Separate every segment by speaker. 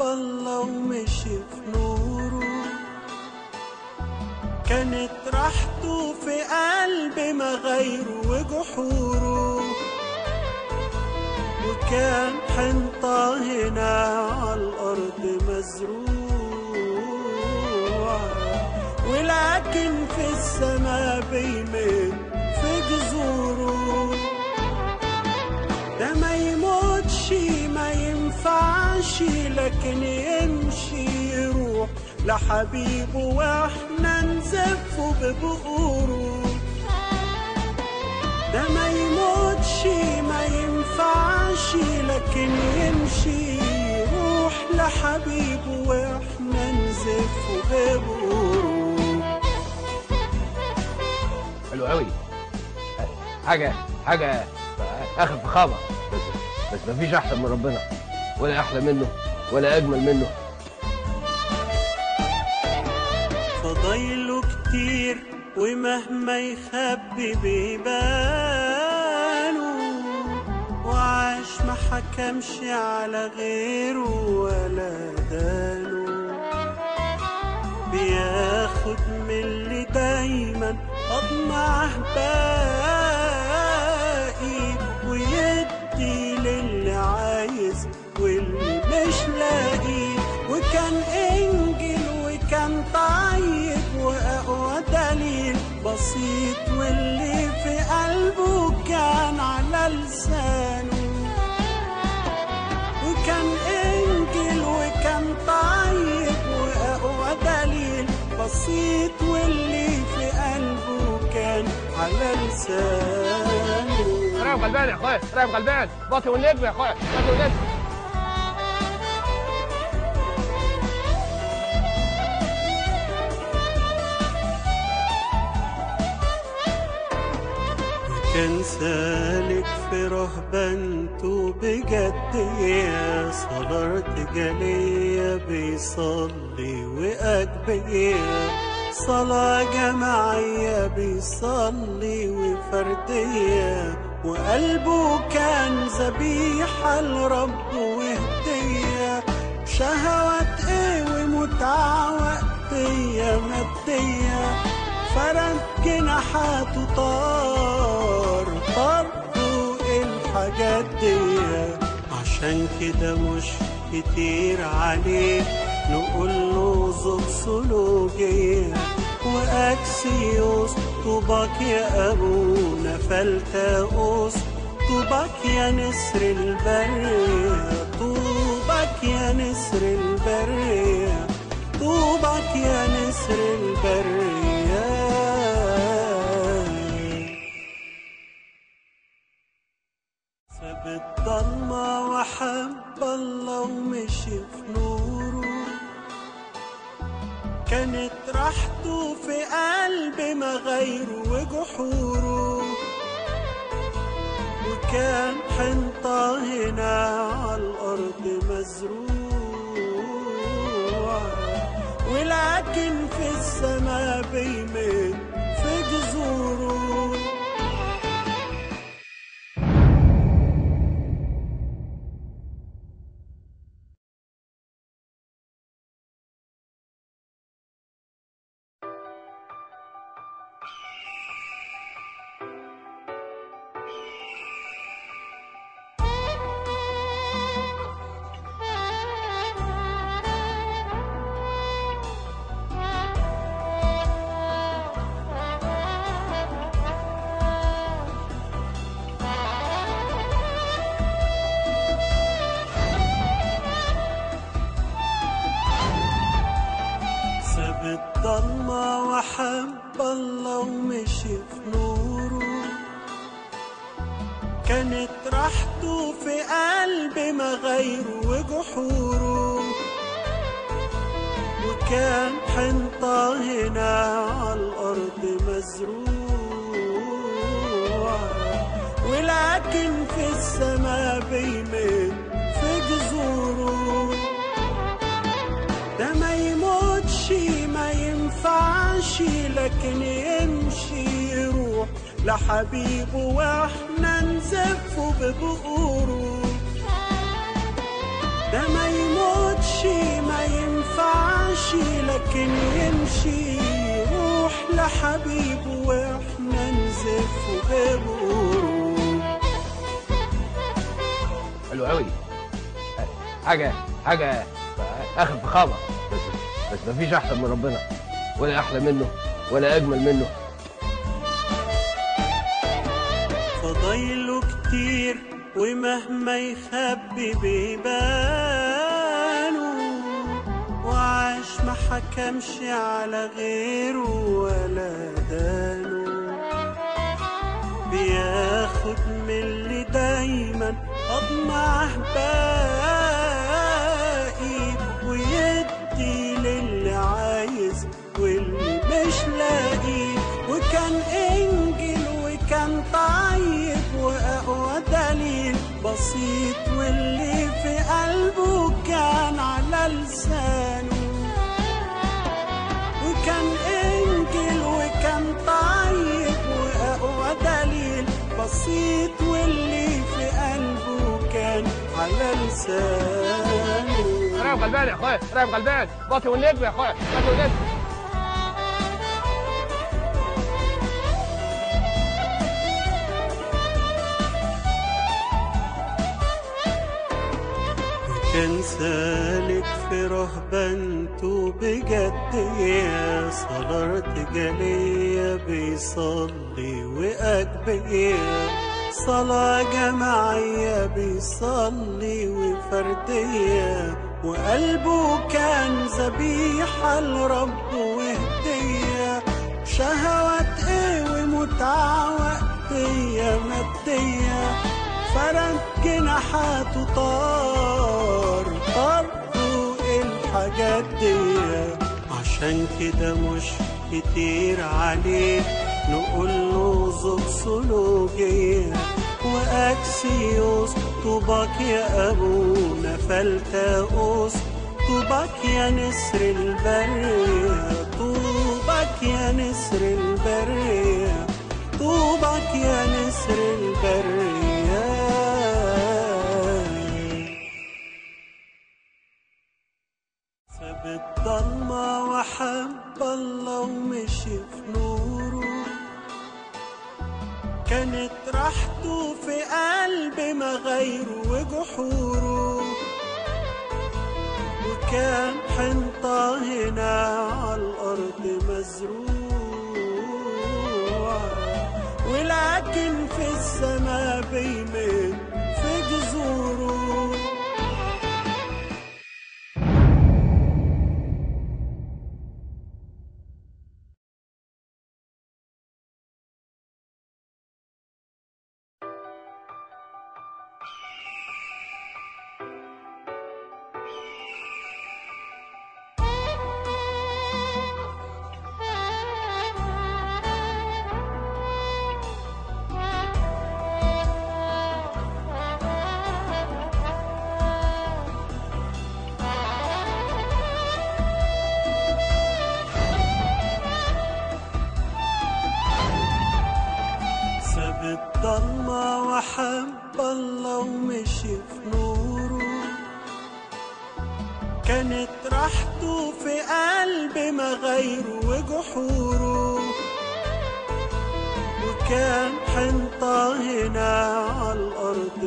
Speaker 1: الله ومشي في نوره كانت راحته في قلب مغايره وجحوره وكان حنطة هنا على الأرض مزروع ولكن في السماء بيمن في جذوره ده ما يموتش ما ينفعش لكن يمشي يروح لحبيبه واحنا نزفه ببقوره ده ما يموتش ما ينفعش لكن يمشي يروح لحبيبه واحنا نزفه ببقوره
Speaker 2: حلو قوي حاجه حاجه اخر فخامه بس بس مفيش احسن من ربنا ولا احلى منه ولا اجمل منه
Speaker 1: فضايله كتير ومهما يخبي بيبانه وعاش ما حكمش على غيره ولا دانه بياخد من اللي دايما أطمعه باقي ويدي للي عايز واللي مش لاقي وكان انجل وكان طيب واقوى دليل بسيط واللي في قلبه كان على لسانه وكان انجل وكان طيب واقوى دليل بسيط واللي في قلبه كان على لسانه
Speaker 2: رايح غلبان يا اخويا رايح غلبان باطي والنجم يا اخويا باطي والنجم
Speaker 1: كان سالك في رهبنته بجدية صلاة جلية بيصلي وأجبية صلاة جماعية بيصلي وفردية وقلبه كان ذبيحة لرب وهدية شهوات ايه ومتعة وقتية مادية فرد جناحاته طار طار فوق الحاجات دي عشان كده مش كتير عليه نقول له زوج سلوجية وأكسيوس طوبك يا أبونا فلتاؤوس طوبك يا نسر البرية طوبك يا نسر البرية طوبك يا نسر البرية ساب الضلمة وحب الله ومشي في نوره كانت راحته في قلب مغايره وجحوره وكان حنطة هنا على الأرض مزروع ولكن في السماء بيمن في جذوره ساب الضلمة وحب الله ومشي في نوره كانت راحته في قلب مغايره وجحوره وكان حنطة هنا على الأرض مزروع ولكن في السماء بيمن في جذوره ده ما يموتش ما ينفعش لكن يمشي يروح لحبيبه واحنا نزفه ببقوره ده ما يموتش لكن يمشي يروح لحبيبه واحنا نزف بغروب
Speaker 2: حلو قوي حاجه حاجه اخر فخامه بس بس مفيش احسن من ربنا ولا احلى منه ولا اجمل منه
Speaker 1: فضايله كتير ومهما يخبي بيبانه وعاش ما حكمش على غيره ولا دانه بياخد من اللي دايما أطمع باقي ويدي للي عايز واللي مش لاقي وكان انجل وكان طيب واقوى دليل بسيط واللي في قلبه كان على لسانه وكان انجل وكان طيب واقوى دليل بسيط واللي في قلبه كان على لسانه
Speaker 2: رايح غلبان يا اخويا رايح غلبان باطي والنجم يا اخويا باطي والنجم
Speaker 1: كان سالك في رهبنته بجدية صلاة ارتجالية بيصلي وأجبية صلاة جماعية بيصلي وفردية وقلبه كان ذبيحة لرب وهدية شهوات ايه ومتعة وقتية مادية فرد جناحاته طار طار فوق الحاجات دي عشان كده مش كتير عليه نقول له زوكسولوجية وأكسيوس طوبك يا أبونا فلتاؤوس طوبك يا نسر البرية طوبك يا نسر البرية طوبك يا نسر البرية ساب الضلمة وحب الله ومشي في نوره كانت راحته في قلب مغايره وجحوره وكان حنطة هنا على الأرض مزروع ولكن في السماء بيمن في جذوره ساب الضلمة وحب الله ومشي في نوره كانت راحته في قلب مغايره وجحوره وكان حنطة هنا على الأرض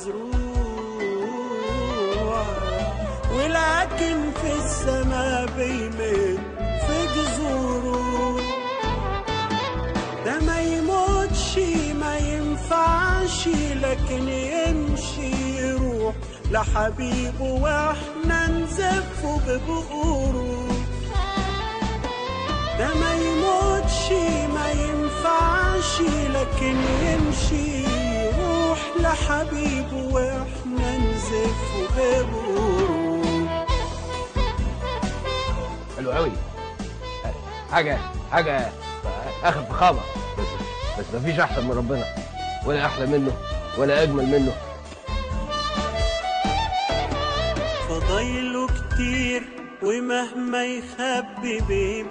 Speaker 1: مزروع ولكن في السماء بيمن في جذوره ده ما يموتش ما ينفعش لكن يمشي يروح لحبيبه واحنا نزفه ببقوره ده ما يموتش ما ينفعش لكن يمشي يروح لحبيبه واحنا نزفه ببقوره
Speaker 2: حلو قوي حاجه حاجه اخر فخامه بس بس مفيش احسن من ربنا ولا احلى منه ولا اجمل منه
Speaker 1: فضايله كتير ومهما يخبي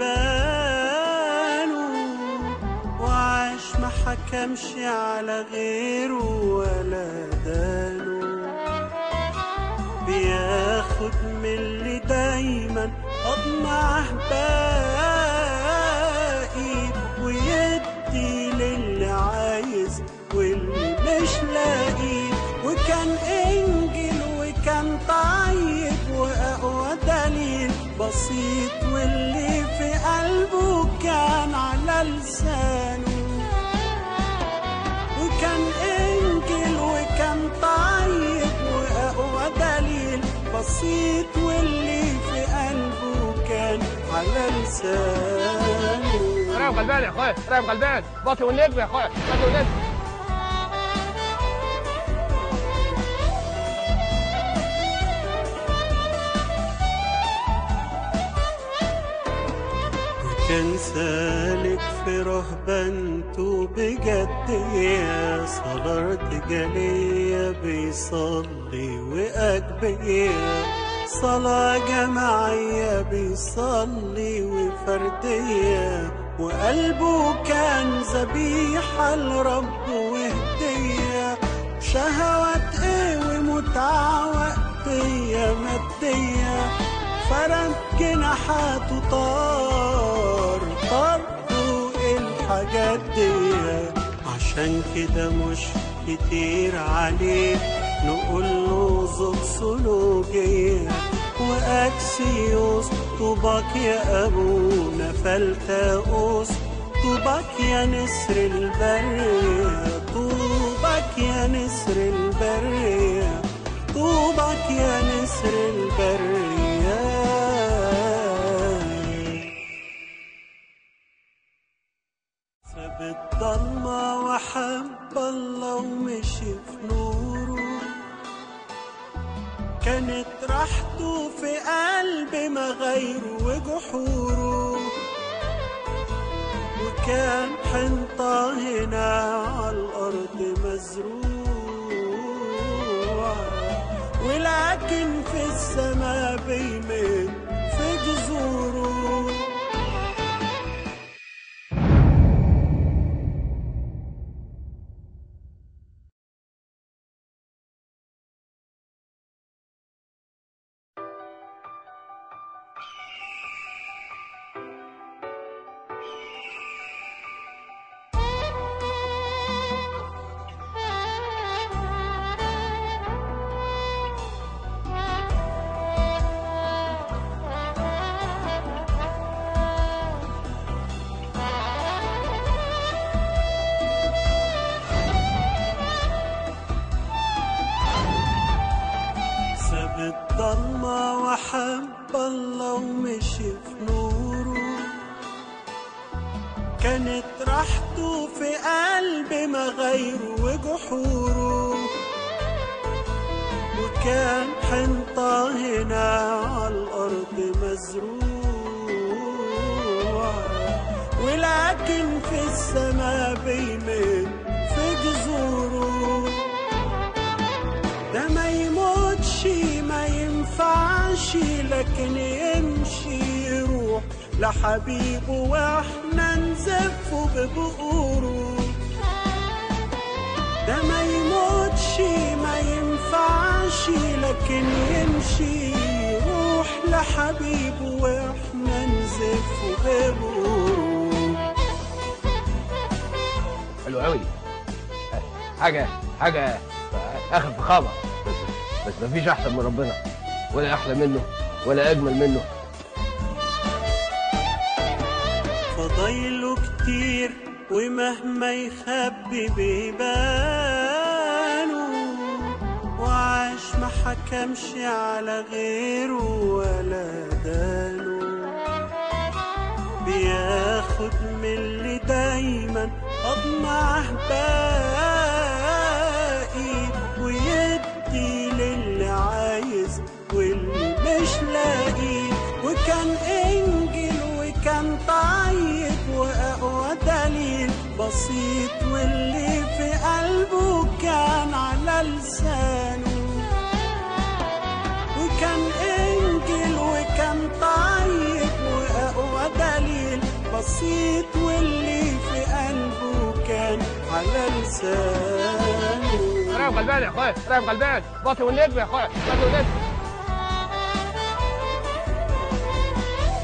Speaker 1: بيبانه وعاش ما حكمش على غيره ولا دانه بياخد من اللي دايما أطمع باقي ويدي للي عايز واللي مش لاقي وكان إنجيل وكان طيب وأقوى دليل بسيط واللي في قلبه كان على لسانه وكان انجيل وكان طيب واقوى دليل بسيط واللي في قلبه كان على لسانه
Speaker 2: رايح غلبان يا اخويا رايح غلبان باطي والنجم يا اخويا باطي والنجم
Speaker 1: كان سالك في رهبنته بجدية صلاة ارتجالية بيصلي وأجبية صلاة جماعية بيصلي وفردية وقلبه كان ذبيحة لرب وهدية شهوات ايه ومتعة وقتية مادية فرد جناحاته طار طار فوق الحاجات دي عشان كده مش كتير عليه نقول له زوكسولوجية وأكسيوس طوبك يا أبونا فلتاؤوس طوبك يا نسر البرية طوبك يا نسر البرية طوبك يا نسر البرية ساب الضلمة وحب الله ومشي في نوره كانت راحته في قلب مغايره وجحوره وكان حنطة هنا على الأرض مزروع ولكن في السماء بيمن في جذوره ساب الضلمة وحب الله ومشي في نوره كانت راحته في قلب مغايره وجحوره وكان حنطة هنا على الأرض مزروع ولكن في السماء بيمن في جذوره ده ما يموتش ما ينفعش لكن يمشي يروح لحبيبه واحنا نزفه ببقوره ده ما يموتش ما ينفعش لكن يمشي يروح لحبيبه واحنا نزفه ببقوره
Speaker 2: حلو قوي حاجه حاجه اخر فخامه بس بس مفيش احسن من ربنا ولا احلى منه ولا اجمل منه
Speaker 1: فضايله كتير ومهما يخبي بيبانه وعاش ما حكمش على غيره ولا دانه بياخد من اللي دايما أطمع باقي ويدي للي عايز واللي مش لاقي وكان إنجيل وكان طيب وأقوى دليل بسيط واللي في قلبه كان على لسانه وكان انجيل وكان طيب واقوى دليل بسيط واللي في قلبه كان على لسانه
Speaker 2: رايح غلبان يا اخويا رايح غلبان باطي والنجم يا اخويا باطي والنجم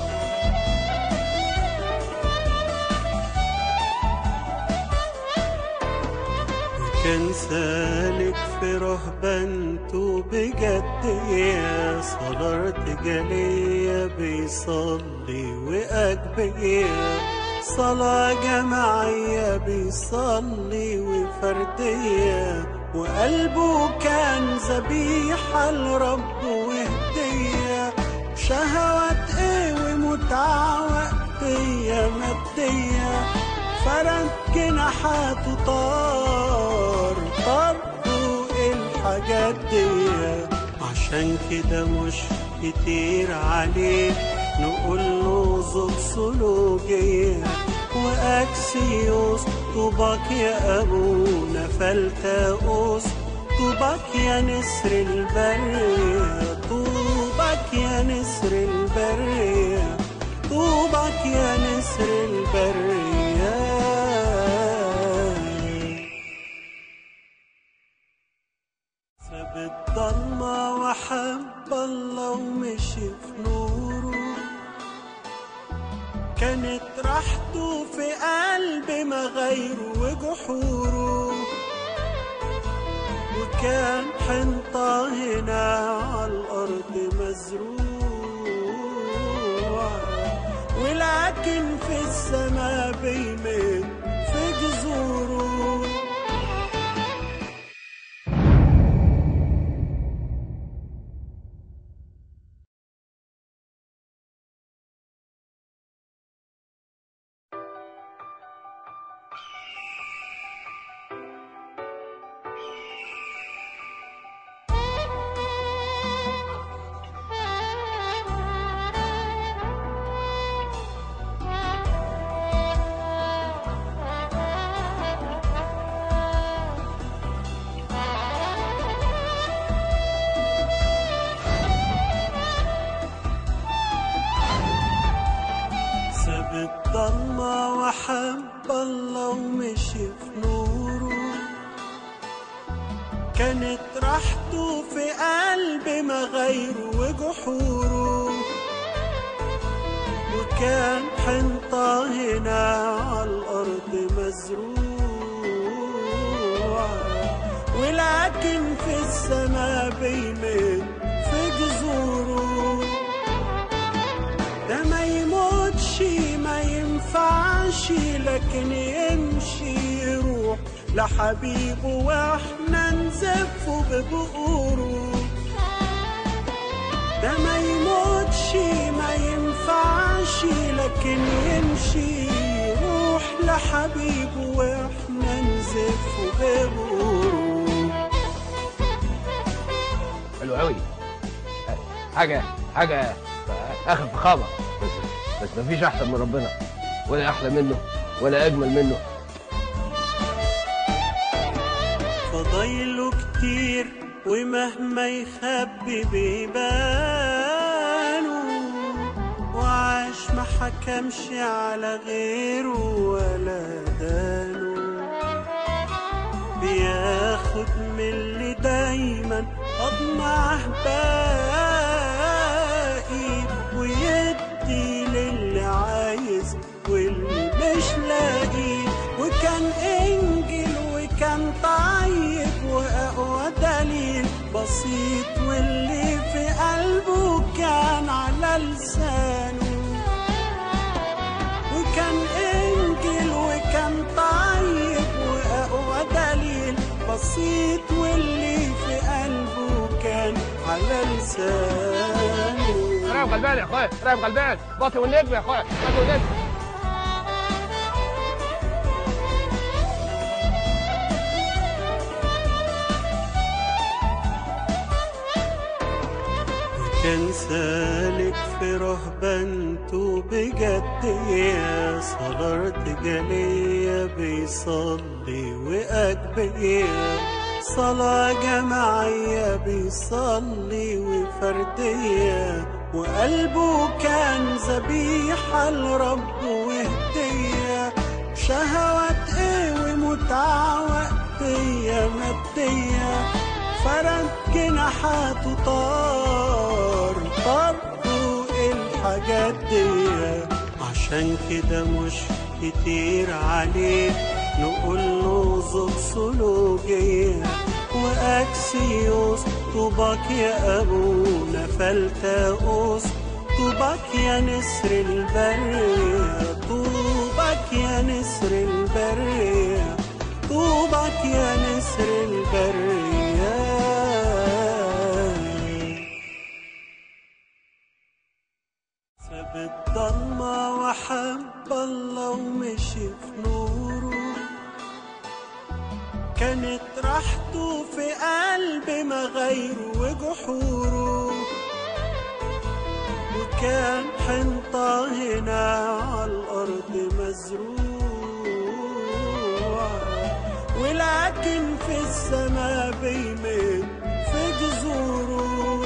Speaker 1: كان سالك في رهبنته بجدية صلاة ارتجالية بيصلي وأجبية صلاة جماعية بيصلي وفردية وقلبه كان ذبيحة لرب وهدية شهوات ايه ومتعة وقتية مادية فرد جناحاته طار طار فوق الحاجات دي عشان كده مش كتير عليه نقول له زوكسولوجية وأكسيوس طوبك يا أبونا فلتاؤوس طوبك يا نسر البرية طوبك يا نسر البرية طوبك يا نسر البرية ساب الضلمة وحب الله ومشي في نوره كانت راحته في قلب مغايره وجحوره وكان حنطة هنا على الأرض مزروع ولكن في السماء بيمن في جذوره ساب الضلمة وحب الله ومشي في نوره كانت راحته في قلب مغايره وجحوره وكان حنطة هنا على الأرض مزروع ولكن في السماء بيمن في جذوره ده ما يموتش ما ينفعش لكن يمشي يروح لحبيبه واحنا نزفه ببقوره ده ما يموتش ما ينفعش لكن يمشي يروح لحبيبه واحنا نزفه ببقوره
Speaker 2: حلو قوي حاجة حاجة آخر فخامة بس بس مفيش أحسن من ربنا ولا أحلى منه ولا أجمل منه
Speaker 1: فضايله كتير ومهما يخبي بيبانه وعاش ما حكمش على غيره ولا دانه بياخد من اللي دايما أطمع باقي ويدي للي عايز واللي مش لاقي وكان انجل وكان طيب واقوى دليل بسيط واللي في قلبه كان على لسانه وكان انجل وكان طيب واقوى دليل بسيط واللي في قلبه كان على لسانه
Speaker 2: رايح غلبان يا أخويا رايح غلبان باطي والنجم يا أخويا باطي والنجم
Speaker 1: كان سالك في رهبنته بجدية صلاة ارتجالية بيصلي وأجبية صلاة جماعية بيصلي وفردية وقلبه كان ذبيحة لرب وهدية شهوات ايه ومتعة وقتية مادية فرد جناحاته طار طار فوق الحاجات دي عشان كده مش كتير عليه نقول له زوكسولوجية وأكسيوس طوباك يا أبونا فلتاؤوس طوباك يا نسر البرية طوباك يا نسر البرية طوباك يا نسر البرية ساب الضلمة وحب الله ومشي في نوره كانت راحته في قلب مغايره وجحوره وكان حنطة هنا على الأرض مزروع ولكن في السماء بيمن في جذوره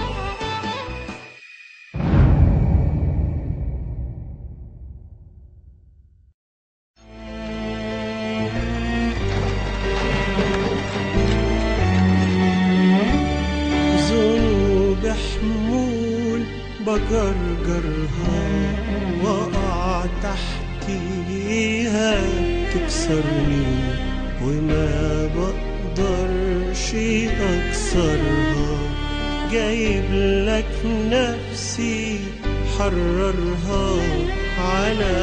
Speaker 1: ذنوب حمول بجرجرها وقع تحتيها تكسرني وما بقدرش اكسرها جايب لك نفسي حررها على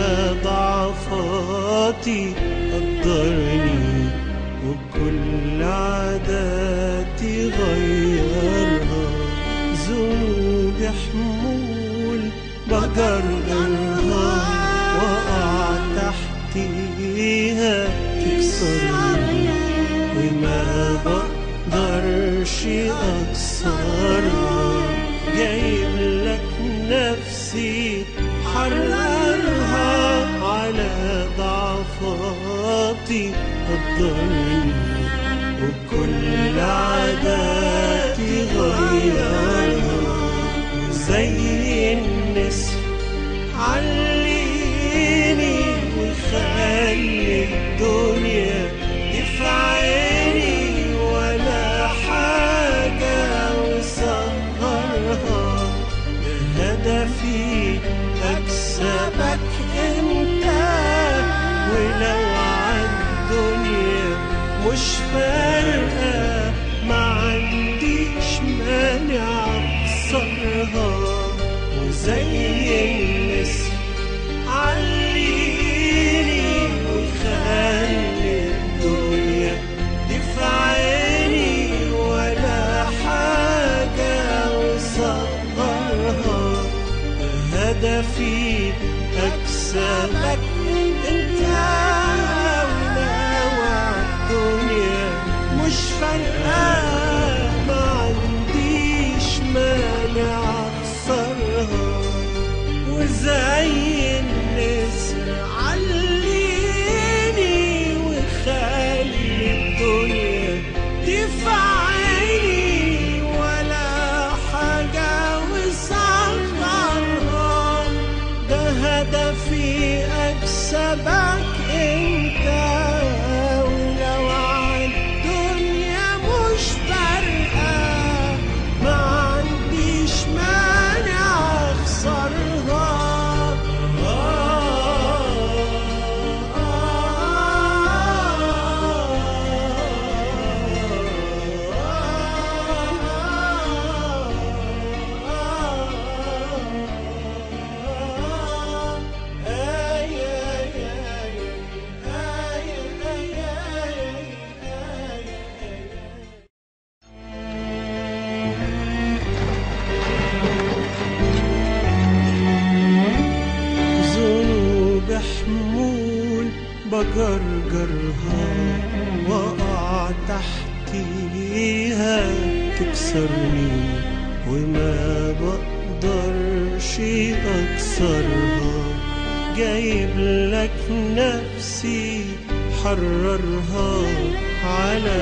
Speaker 1: ضعفاتي قدرني وكل عاداتي غيرها ذنوب حمول بجرجرها وقع تحتيها تكسرني وما بقدرش اكسرها جايب لك نفسي حررها على ضعفاتي قدرني وكل عاداتي غيرها وزي النسر عليني وخلي الدنيا تفعلني ولا حاجة وسهرها هدفي أكسبك أنت ولو عالدنيا مش فارقة ما عنديش مانع أكسرها وزي النسر عليني وخلي الدنيا تفعلني ولا حاجة وصغرها هدفي أكسبك أنت ولو الدنيا مش فارقة ما عنديش مانع أخسرها وزي النسر عليني وخلي الدنيا تفعلني ولا حاجة وصغرها ده هدفي أكسبك أنت ولو عالدنيا مش فارقة ما عنديش مانع أخسرها ذنوب حمول بجرجرها وقع تحتيها تكسرني وما بقدرش اكسرها جايب لك نفسي حررها على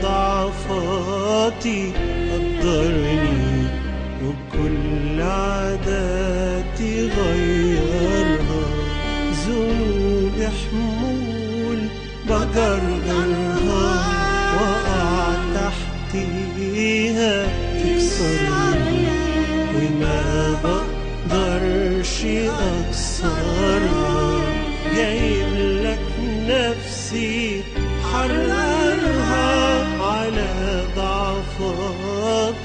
Speaker 1: ضعفاتي قدرني وبكل عاداتي غيرها ذنوب حمول بجرجرها وقع تحتيها تكسرني وما بقدرش اكسرها جايب لك نفسي حر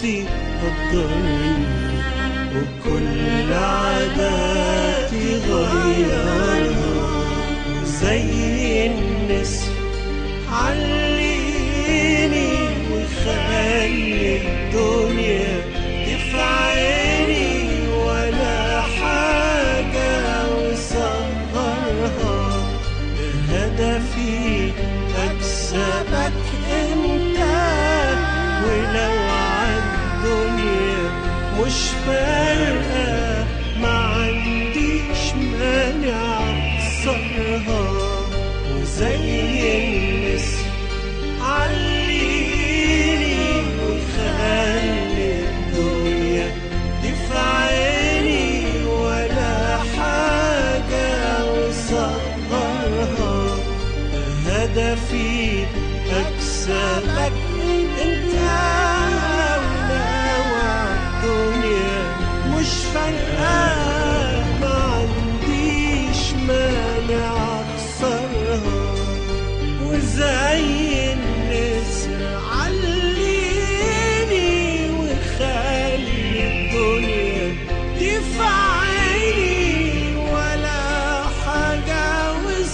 Speaker 1: عاداتي قدرني وكل عاداتي غيرها زي النسر عليني وخلي الدنيا تفعلني ولا حاجة وصغرها هدفي أكسبك أنت ولو عالدنيا مش فارقة ما عنديش مانع أكسرها وزي النسر عليني وخلي الدنيا تفعلني ولا حاجة وصغرها هدفي أكسبك أنت ولو الدنيا مش فارقة ما عنديش مانع أخسرها وزي النسر عليني وخلي الدنيا تفعلي ولا حاجة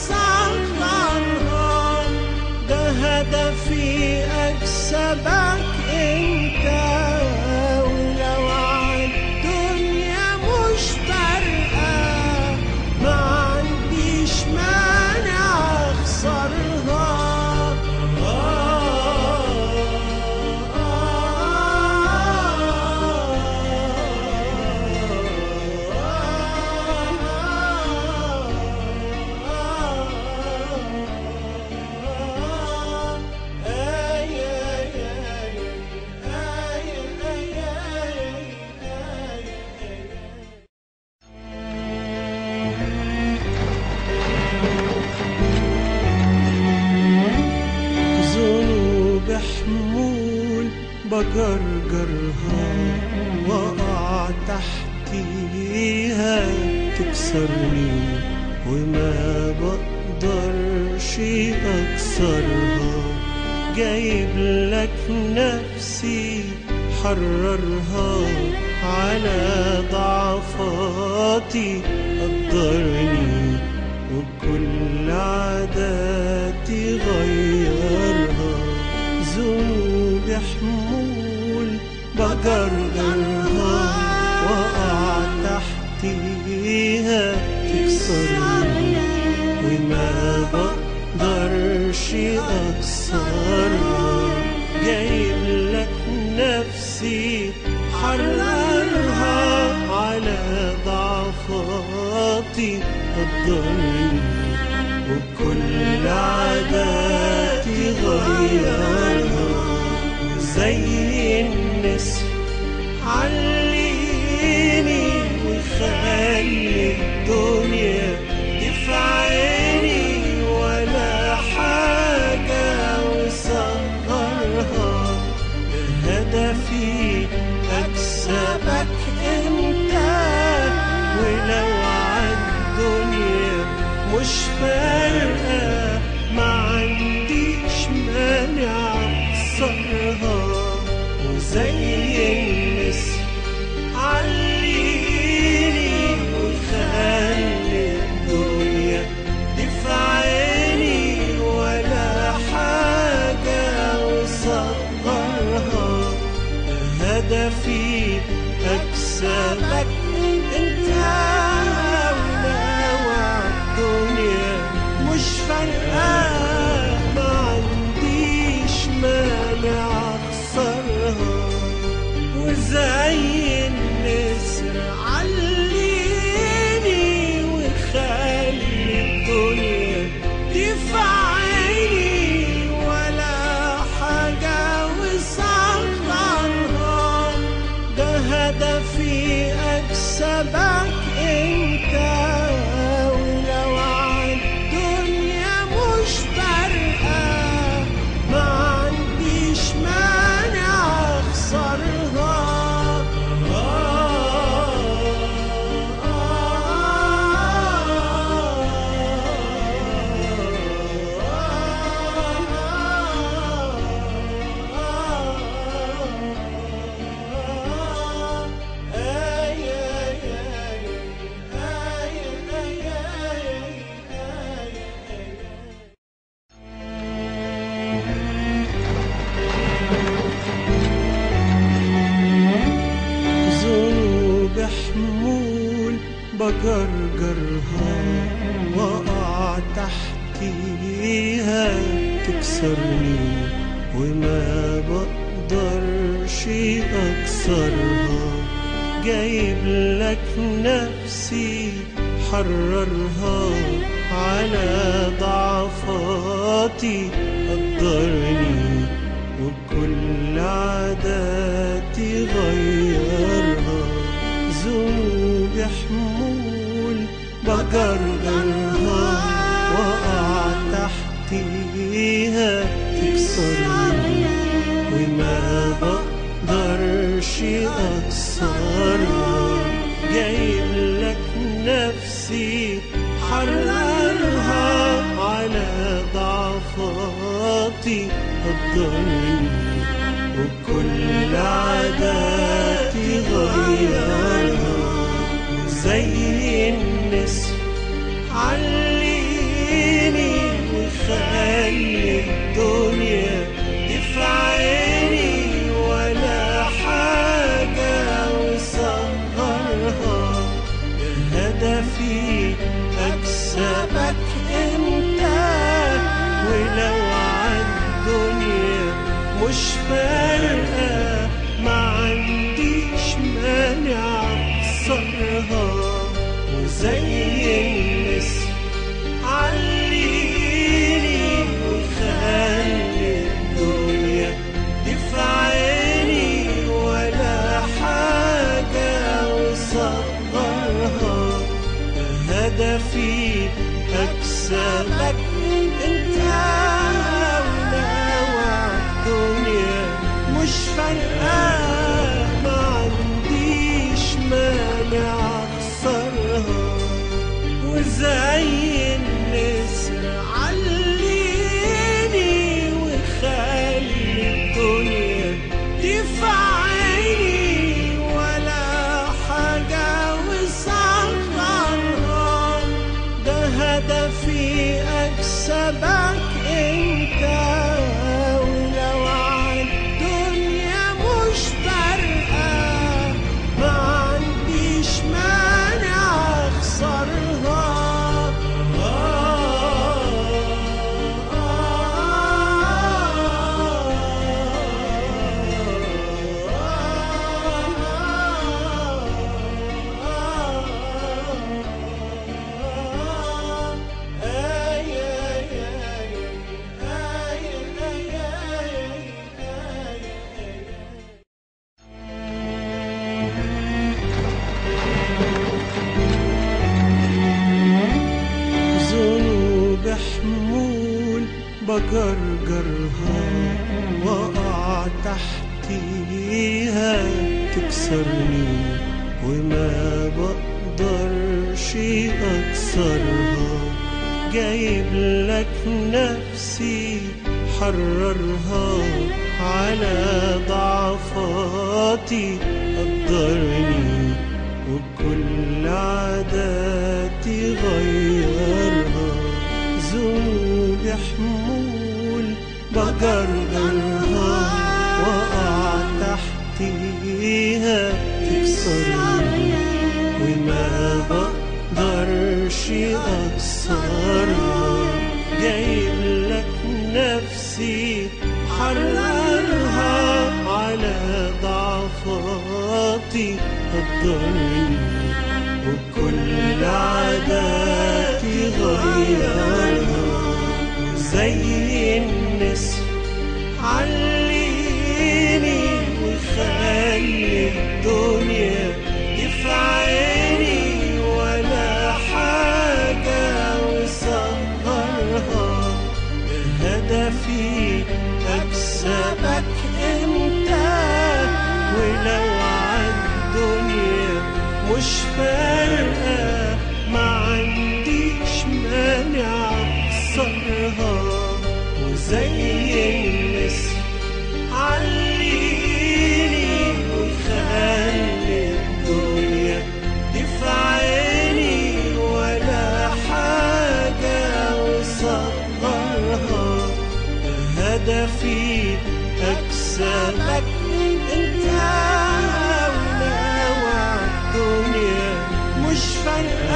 Speaker 1: وصغرها ده هدفي أكسبك أنت ولو عالدنيا مش فارقة ما عنديش مانع أخسرها ذنوب حمول بجرجرها وقع تحتيها تكسرني وما بقدرش اكسرها جايب لك نفسي حررها على ضعفاتي قدرني وكل عاداتي غيرها ذنوب حمول بجرجرها وقع تحتيها تكسرني وما بقدرش اكسرها جايب لك نفسي حررها على ضعفاتي قدرني وكل عاداتي غيرها زي النسر عليني وخلي الدنيا تفعلي ولا حاجة وصغرها هدفي أكسبك أنت ولو عالدنيا مش فارقة ما عنديش مانع أكسرها وزي النسر عليني وخلي الدنيا تفعلي ولا حاجة وصغرها هدفي أكسبك أنت ولو الدنيا مش فارقة ما عنديش مانع أخسرها وزي النسر عليني وخلي الدنيا تفعلي ولا حاجة وصغرها ده هدفي أكسبك أنت ولو عالدنيا مش فارقة ما عنديش مانع أخسرها بجرجرها وقع تحتيها تكسرني وما بقدرش اكسرها جايب لك نفسي حررها على ضعفاتي قدرني وبكل عاداتي غيرها ذنوبي حمول بجرجرها وقع تحتيها تكسرني وما بقدرش اكسرها جايب لك نفسي حررها على ضعفاتي قدرني وكل عاداتي غيرها زي النسر عليني وخلي الدنيا تفعلني ولا حاجة وصغرها هدفي أكسبك أنت ولو عالدنيا مش فارقة ما عنديش مانع أكسرها وزي النسر عليني وخلي الدنيا تفعلني ولا حاجة وصغرها هدفي أكسبك أنت ونوع الدنيا مش فارقة ما عنديش مانع أخسرها وزي النسر عليني وخلي الدنيا تفعلني ولا حاجة وصغرها ده هدفي أكسبك أنت ولو عالدنيا مش فارقة ما عنديش مانع أخسرها ذنوب حمول بجرجرها وقع تحتيها تكسرني وما بقدرش اكسرها جايب لك نفسي حررها على ضعفاتي قدرني وبكل عاداتي غيرها ذنوبي حمول بجرجرها وقع تحتيها تكسرني وما بقدرش اكسرها جايب لك نفسي حررها على ضعفاتي قدرني وكل عاداتي غيرها زي النسر عليني وخلي الدنيا تفعلني ولا حاجة وصغرها هدفي أكسبك أنت ولو عالدنيا مش فارقة ما عنديش مانع أكسرها وزي النسر عليني وخلي الدنيا تفعلني ولا حاجة وصغرها هدفي أكسبك أنت ونوع الدنيا مش فارقة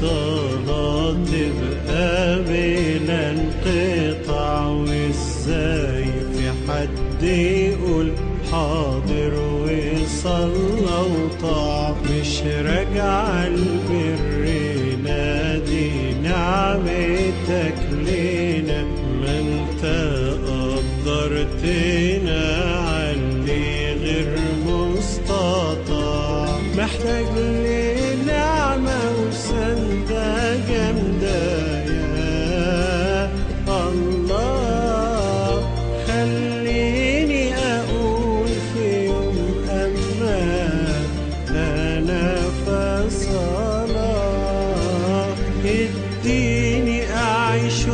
Speaker 1: الصلاة تبقى بلا انقطاع وازاي في حد يقول حاضر وصلى وطاع مش راجع البر نادي نعمتك لينا ما انت قدرتنا علي غير مستطاع محتاج لنعمة وسندة جامدة يا الله خليني أقول في يوم أما أنا فصلاة اديني أعيش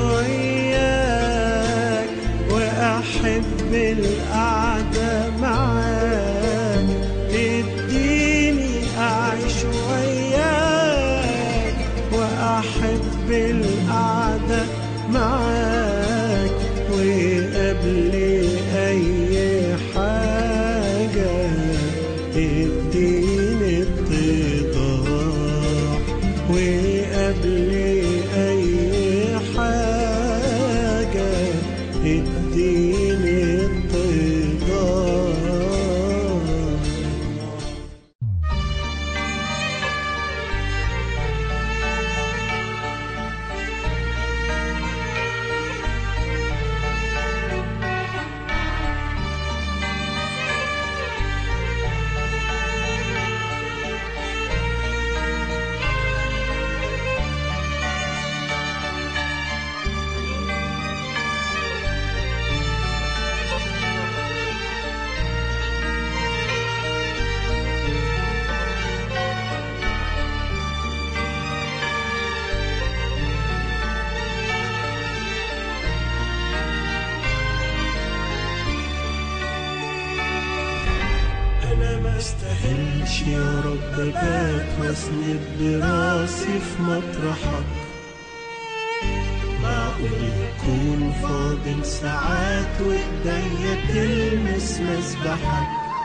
Speaker 1: وياك وأحب القعدة معاك اديني أعيش وياك وأحب القعدة معاك وقبل أي حاجة اديني اتضاع وقبل أي حاجة اديني اتضاع انا ما استاهلش يا رب بات واسند براسي في مطرحك معقول يكون فاضل ساعات وايديا تلمس مسبحك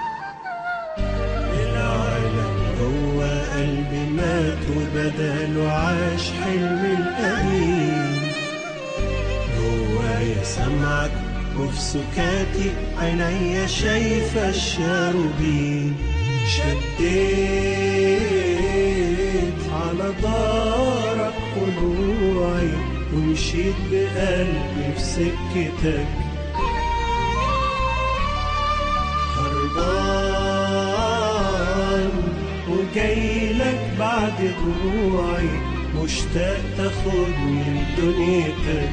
Speaker 1: العالم جوه قلبي مات وبداله عاش حلم القديم جوايا سمعك وفي سكاتي عينيا شايفة الشاروبين شديت على دارك طلوعي ومشيت بقلبي في سكتك هربان وجايلك بعد دموعي مشتاق تاخدني لدنيتك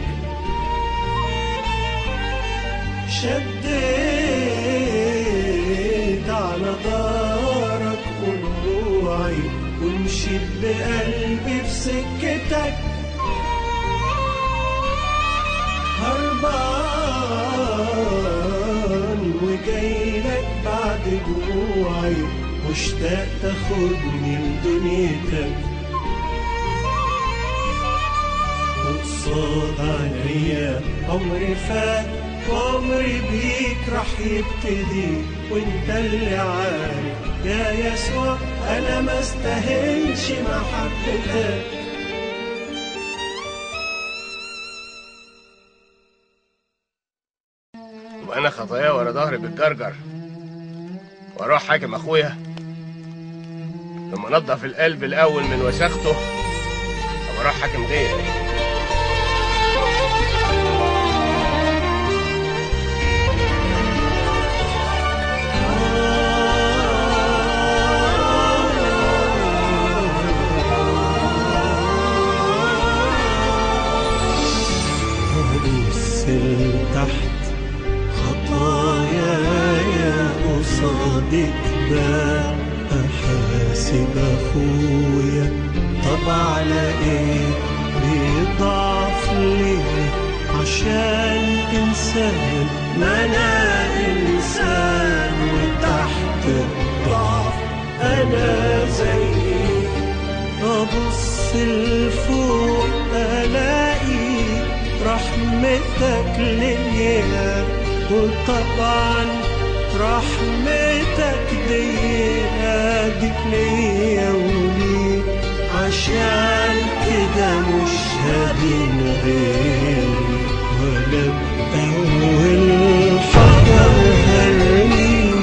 Speaker 1: شديت على دارك قلوعي ومشيت بقلبي في سكتك هربان وجايلك بعد جوعي مشتاق تاخدني لدنيتك وقصاد عينيا عمري فات وعمري بيك راح يبتدي وانت اللي عارف يا يسوع انا ما استاهلش محبتك
Speaker 2: وانا خطايا ورا ظهري بالجرجر واروح حاكم اخويا لما انضف القلب الاول من وساخته ابقى اروح حاكم غيري
Speaker 1: بص لتحت خطاياي قصادك بقى احاسب اخويا طب على ايه بيضعف ليه عشان انسان ما انا انسان وتحت الضعف انا زيك أبص لفوق ألاقي رحمتك ليا وطبعا رحمتك دي دي ليا وليك عشان كده مش هدين غيري ولا بأول حجر هرمي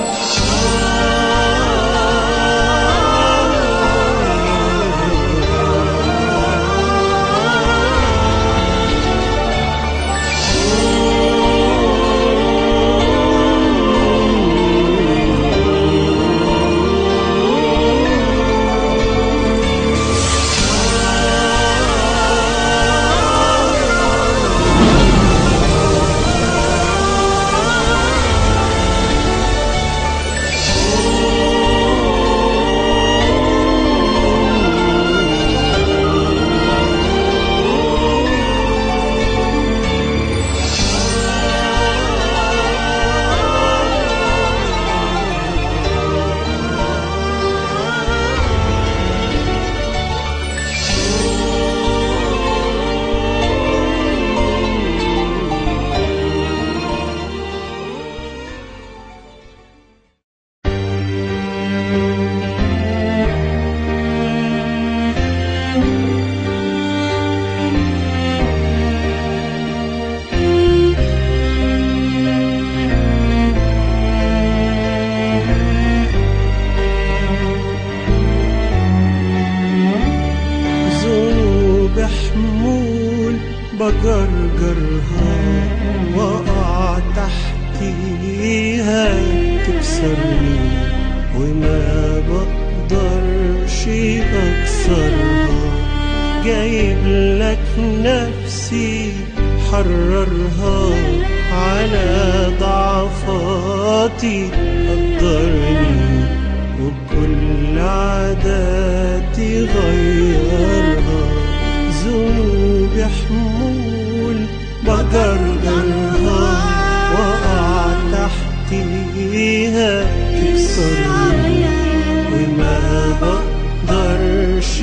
Speaker 1: ذنوب حمول بجرجرها وقع تحتيها تكسرني وما بقدرش اكسرها جايب لك نفسي حررها على ضعفاتي قدرني وكل عاداتي غيرها ذنوب حمول بجرجرها وقع تحتيها تكسرني وما بقدرش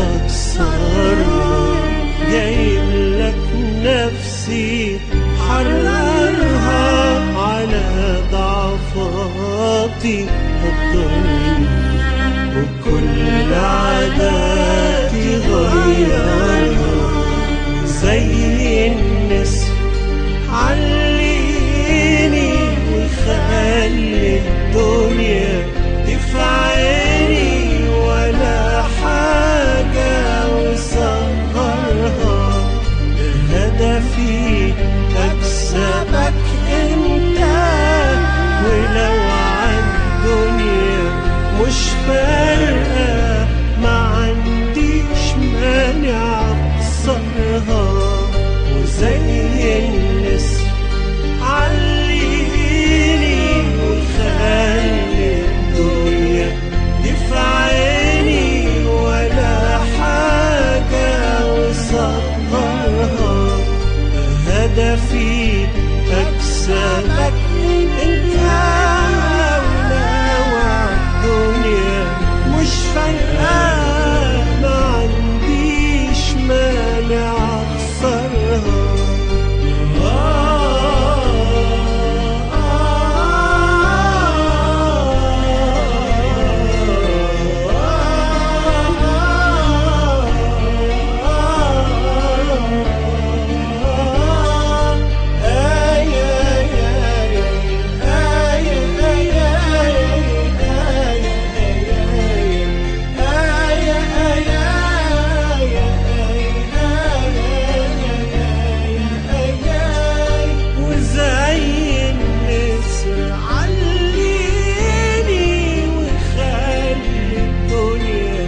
Speaker 1: اكسرها جايب لك نفسي حررها على ضعفاتي قدرني وكل عاداتي غيرها زي النسر عليني وخلي الدنيا تفعلي ولا حاجة وصغرها هدفي أكسبك أنت ولو عالدنيا مش فارقة ما عنديش مانع أكسرها وزي النسر عليني وخلي الدنيا تفعلي ولا حاجة وصغرها هدفي أكسبك أنت ولو الدنيا مش فارقة ما عنديش مانع أخسرها وزي النسر عليني وخلي الدنيا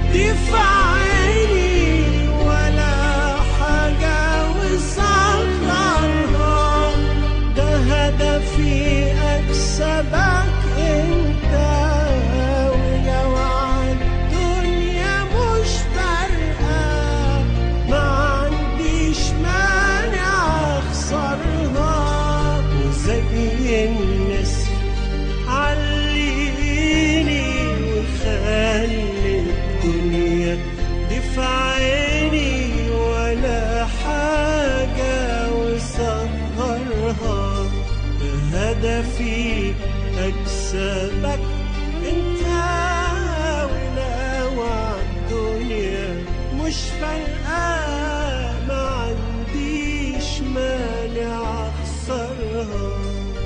Speaker 1: تفعلي ولا حاجة وصغرها ده هدفي أكسبك أنت ولو عالدنيا مش فارقة ما عنديش مانع أخسرها وزي النسر عليني وخلي الدنيا تفعلي ولا حاجة وصغرها هدفي أكسبك أنت ولو عالدنيا مش فارقة ما عنديش مانع أخسرها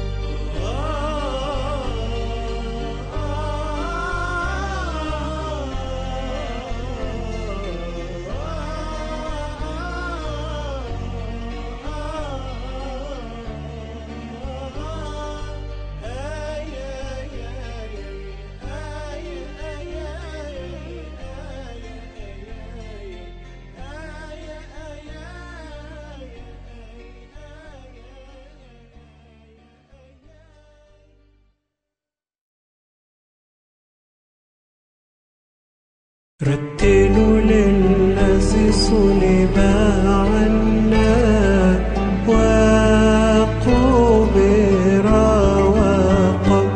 Speaker 1: رتلوا للذي صلب عنا وقبر وقم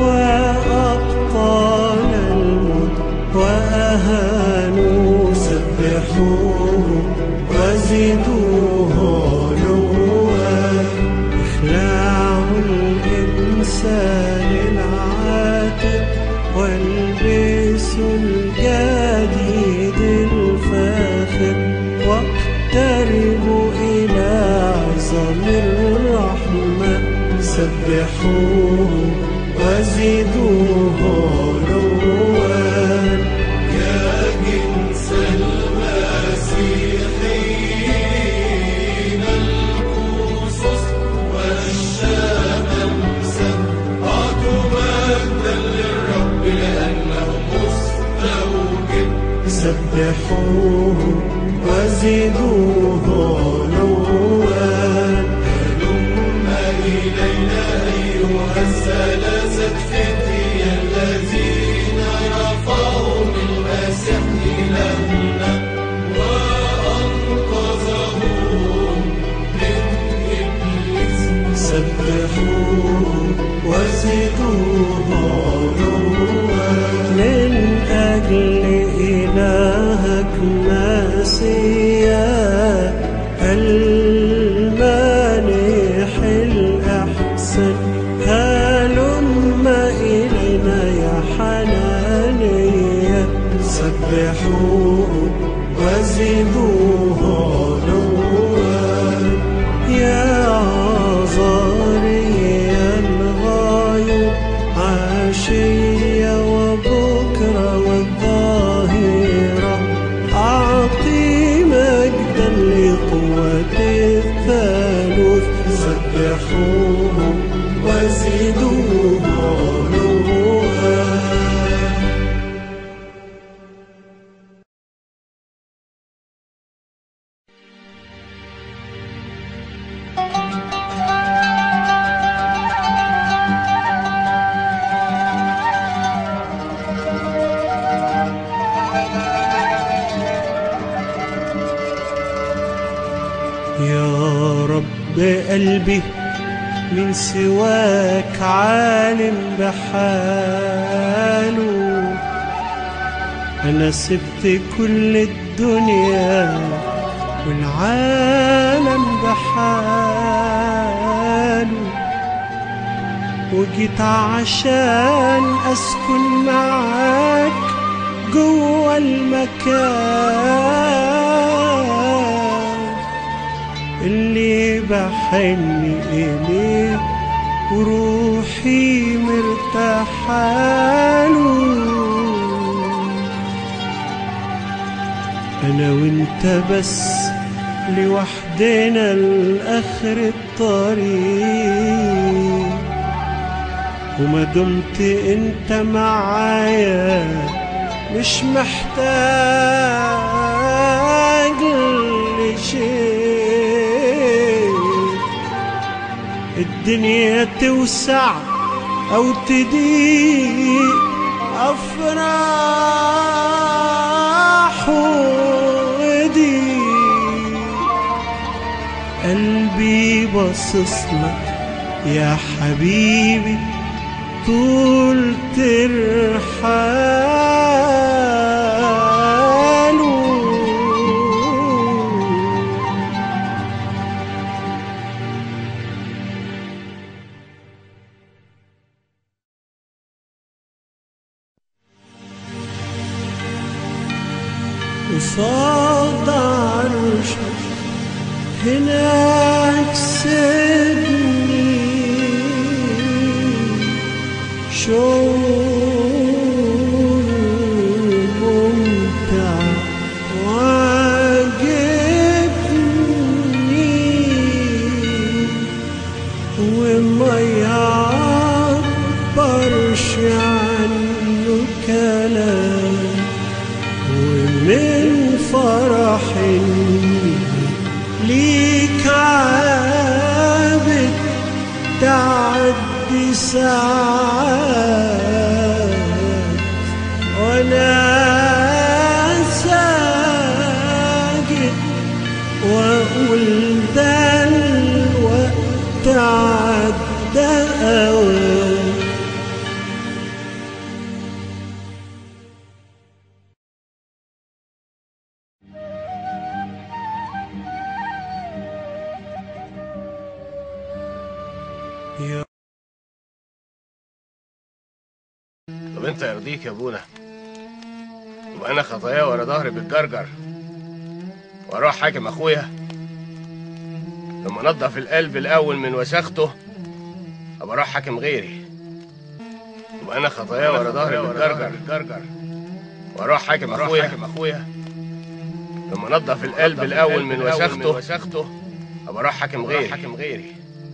Speaker 1: وأبطال الموت وأهانوا سبحوه وزدوه علوا اخلعوا الإنسان العاتق والبسوا الجديد الفاخر واقتربوا إلى عظم الرحمة سبحوه وزدوه علوا يا جنس المسيحيين القصص والشمس أعطوا مجدا للرب لأنه مستوجب سبحوه وزدوه علوا هلم إلينا أيها الثلاثة فتية الذين رفعهم المسيح إلهنا وأنقذهم من إبليس سبحوه وزدوه علوا من أجل إلهك مسيا المانح الأحسن هلم إلينا يا حنانية سبحوه وزدوه علوا يا عذاري الغايب عشية وبكرة والظاهرة أعطي مجدا لقوة الثالوث سبحوه وزدوه علوا يا رب قلبي من سواك عالم بحاله أنا سبت كل الدنيا والعالم بحاله وجيت عشان أسكن معاك جوا المكان اللي بحن إليه وروحي مرتاحاله أنا وأنت بس لوحدنا لآخر الطريق وما دمت أنت معايا مش محتاج لشيء الدنيا توسع أو تضيق أفراح وضيق قلبي باصص لك يا حبيبي طول ترحاله قصاد عرشك هناك سيبني شعور ممتع وعجبني وما يعبرش عنه كلام ومن فرح إني ليك عابد تعدي ساعات وانا ساجد واقول ده الوقت عدى اوان يا
Speaker 2: طب انت يرضيك يا ابونا يبقى انا خطايا ورا ظهري بالجرجر واروح حاكم اخويا لما انضف القلب الاول من وسخته ابقى اروح حاكم غيري يبقى انا خطايا ورا ظهري بالجرجر واروح حاكم اخويا حاكم اخويا لما انضف القلب الاول من وسخته ابقى اروح حاكم غيري حاكم غيري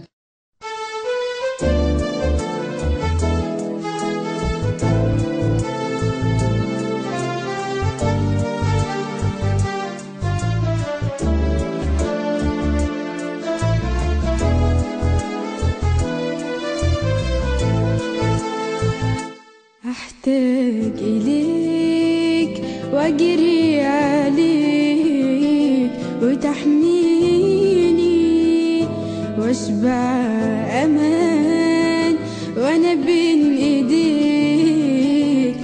Speaker 3: أحتاج إليك وأجري عليك وتحميني وأشبع أمان وأنا بين إيديك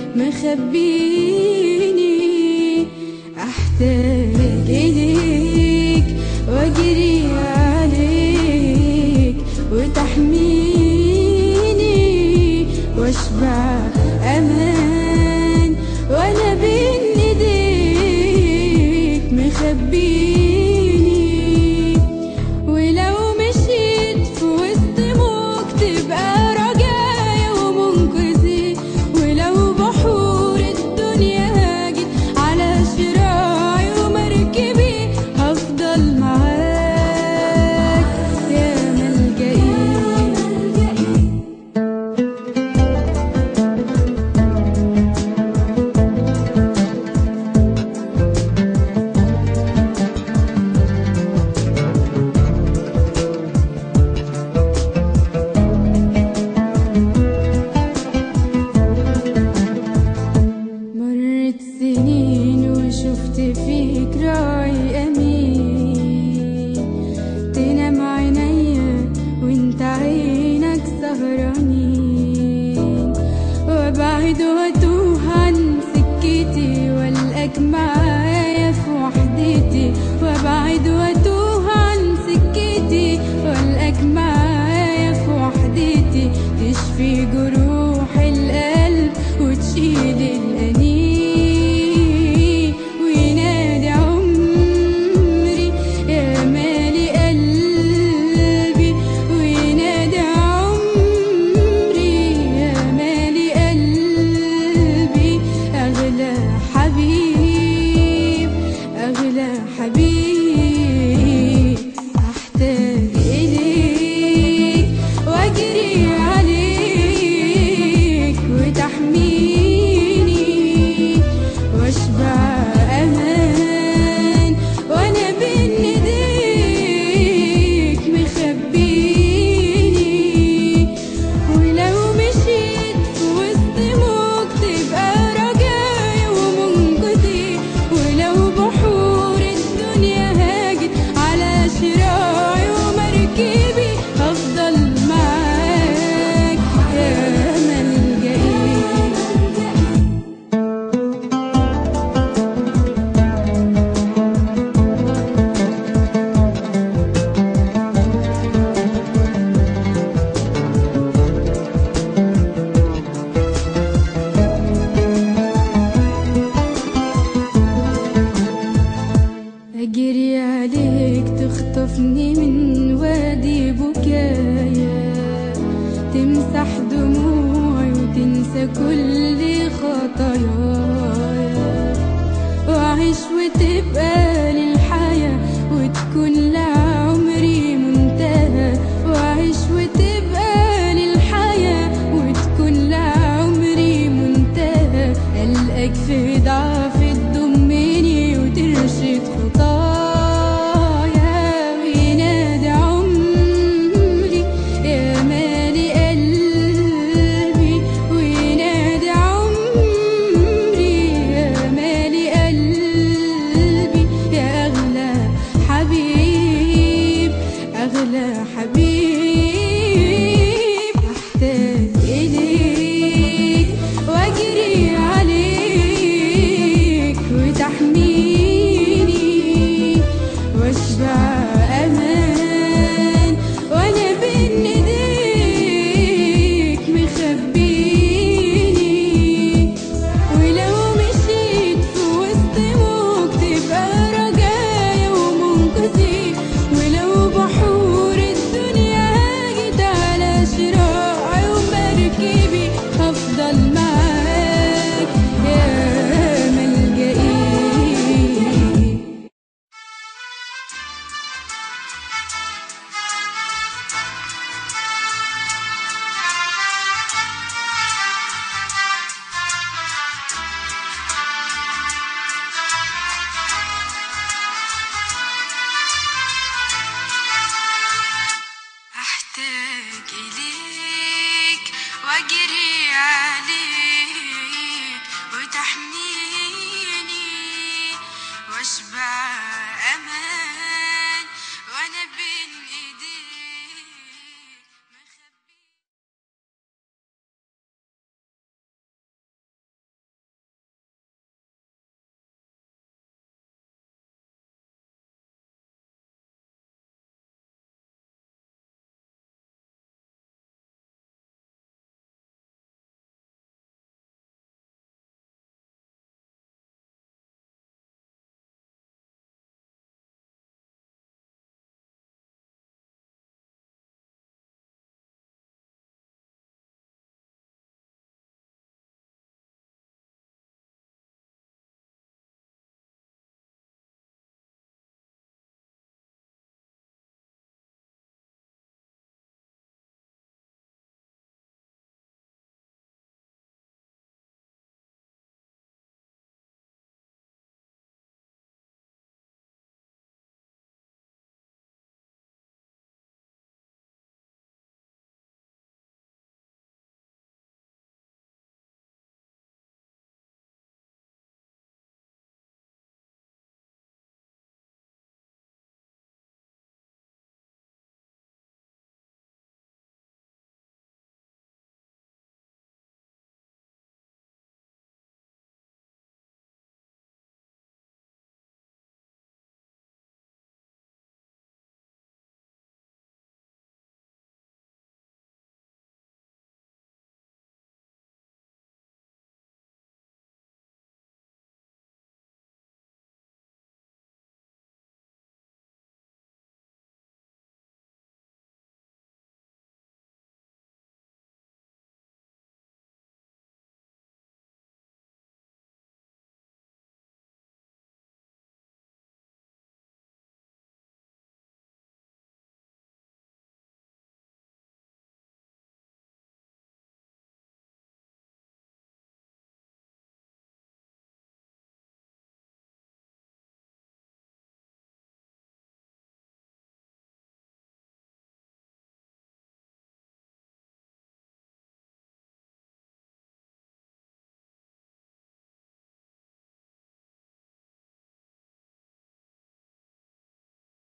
Speaker 3: مخبيني أحتاج إليك وأجري عليك وتحميني واشبع امان وانا بين ايديك مخبيني ولو مشيت في وسط موج تبقى رجايا ومنقذي ولو بحور الدنيا هاجت على شراعي ومركبي هفضل معاك يا ملجئي مرت سنين وشفت فيك راي امين تنام عينيا وانت عينك سهرانين وابعد واتوه عن سكتي والقاك معايا في وحدتي وابعد واتوه عن سكتي والقاك معايا في وحدتي تشفي جروح القلب وتشيل الأنين وينادي عمري يا مالي قلبي وينادي عمري يا مالي قلبي أغلى حبيب أغلى حبيب تمسح دموعي وتنسى كل خطاياي وأعيش وتبقى للحياة وتكون لعمري منتهى وأعيش وتبقى للحياة وتكون لعمري منتهى ألقاك في ضعف تضمني وترشد خطايا وينادي عمري يا مالي قلبي وينادي عمري يا مالي قلبي يا أغلى حبيب أغلى حبيب أحتاج إليك وأجري عليك وتحميني واشبع أمان وأنا بين إيديك مخبيني ولو مشيت في وسط موج تبقى رجايا ومنقذي ولو بحور الدنيا هاجت على شراعي ومركبي هفضل معاك يا ملجئي أحتاج إليك وأجري عليك